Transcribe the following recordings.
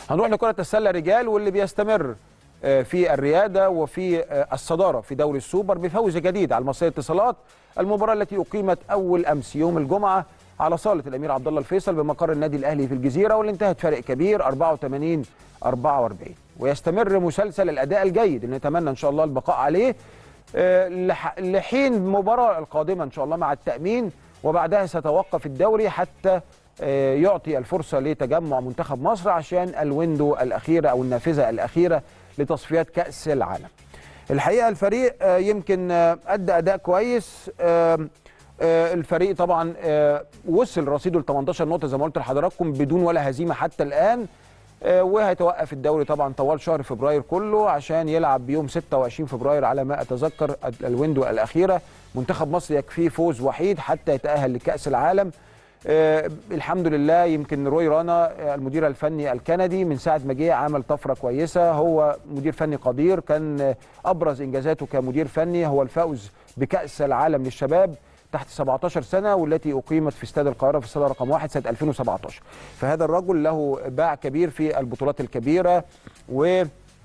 هنروح لكرة السلة رجال واللي بيستمر آه، في الريادة وفي آه، الصدارة في دوري السوبر بفوز جديد على المصرية اتصالات المباراة التي أقيمت أول أمس يوم الجمعة على صالة الأمير عبد الله الفيصل بمقر النادي الأهلي في الجزيرة واللي انتهت فرق كبير 84 44 ويستمر مسلسل الأداء الجيد اللي نتمنى إن شاء الله البقاء عليه آه، لح- لحين المباراة القادمة إن شاء الله مع التأمين وبعدها سيتوقف الدوري حتى آه، يعطي الفرصة لتجمع منتخب مصر عشان الويندو الأخيرة أو النافذة الأخيرة لتصفيات كأس العالم الحقيقة الفريق آه، يمكن آه، أدى أداء كويس آه، آه، الفريق طبعا آه، وصل رصيده ل 18 نقطة زي ما قلت لحضراتكم بدون ولا هزيمة حتى الآن آه، وهيتوقف الدوري طبعا طوال شهر فبراير كله عشان يلعب بيوم 26 فبراير على ما اتذكر الويندو الاخيره منتخب مصر يكفيه فوز وحيد حتى يتاهل لكاس العالم آه الحمد لله يمكن روي رانا آه، المدير الفني الكندي من ساعه ما جه عمل طفره كويسه هو مدير فني قدير كان آه، ابرز انجازاته كمدير فني هو الفوز بكاس العالم للشباب تحت 17 سنه والتي اقيمت في استاد القاهره في الصاله رقم واحد سنه 2017 فهذا الرجل له باع كبير في البطولات الكبيره و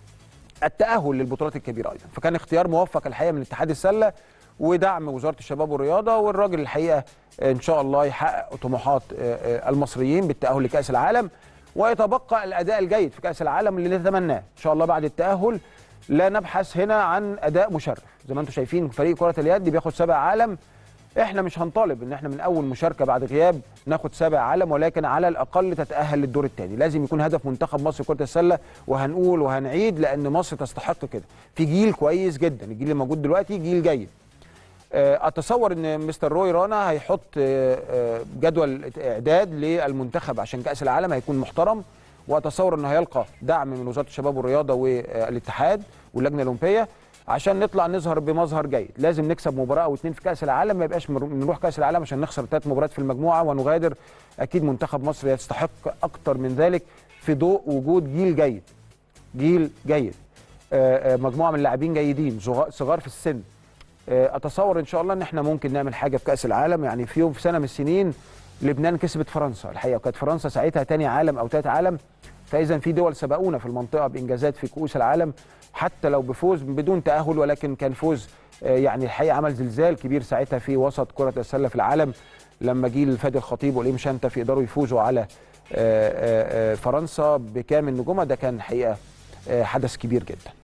التأهل للبطولات الكبيرة أيضا فكان اختيار موفق الحقيقة من اتحاد السلة ودعم وزارة الشباب والرياضة والراجل الحقيقة إن شاء الله يحقق طموحات آه، آه، المصريين بالتأهل لكأس العالم ويتبقى الأداء الجيد في كأس العالم اللي نتمناه إن شاء الله بعد التأهل لا نبحث هنا عن أداء مشرف زي ما انتم شايفين فريق كرة اليد بياخد سبع عالم احنا مش هنطالب ان احنا من اول مشاركه بعد غياب ناخد سابع عالم ولكن على الاقل تتاهل للدور الثاني لازم يكون هدف منتخب مصر كره السله وهنقول وهنعيد لان مصر تستحق كده في جيل كويس جدا الجيل اللي موجود دلوقتي جيل جيد آه، اتصور ان مستر روي رانا هيحط آه، آه، جدول اعداد للمنتخب عشان كاس العالم هيكون محترم واتصور انه هيلقى دعم من وزاره الشباب والرياضه والاتحاد واللجنه الاولمبيه عشان نطلع نظهر بمظهر جيد لازم نكسب مباراه او اتنين في كاس العالم ما يبقاش مر- نروح كاس العالم عشان نخسر ثلاث مباريات في المجموعه ونغادر اكيد منتخب مصر يستحق اكتر من ذلك في ضوء وجود جيل جيد جيل جيد آه، آه، مجموعه من اللاعبين جيدين صغ- صغار في السن آه، اتصور ان شاء الله ان احنا ممكن نعمل حاجه في كاس العالم يعني في يوم في سنه من السنين لبنان كسبت فرنسا الحقيقه وكانت فرنسا ساعتها تاني عالم او تالت عالم فاذا في دول سبقونا في المنطقه بانجازات في كؤوس العالم حتى لو بفوز بدون تاهل ولكن كان فوز آه، يعني الحقيقه عمل زلزال كبير ساعتها في وسط كره السله في العالم لما جيل فادي الخطيب والإيم شانتا في يقدروا يفوزوا على آه، آه، آه، فرنسا بكامل نجومها ده كان حقيقه آه، حدث كبير جدا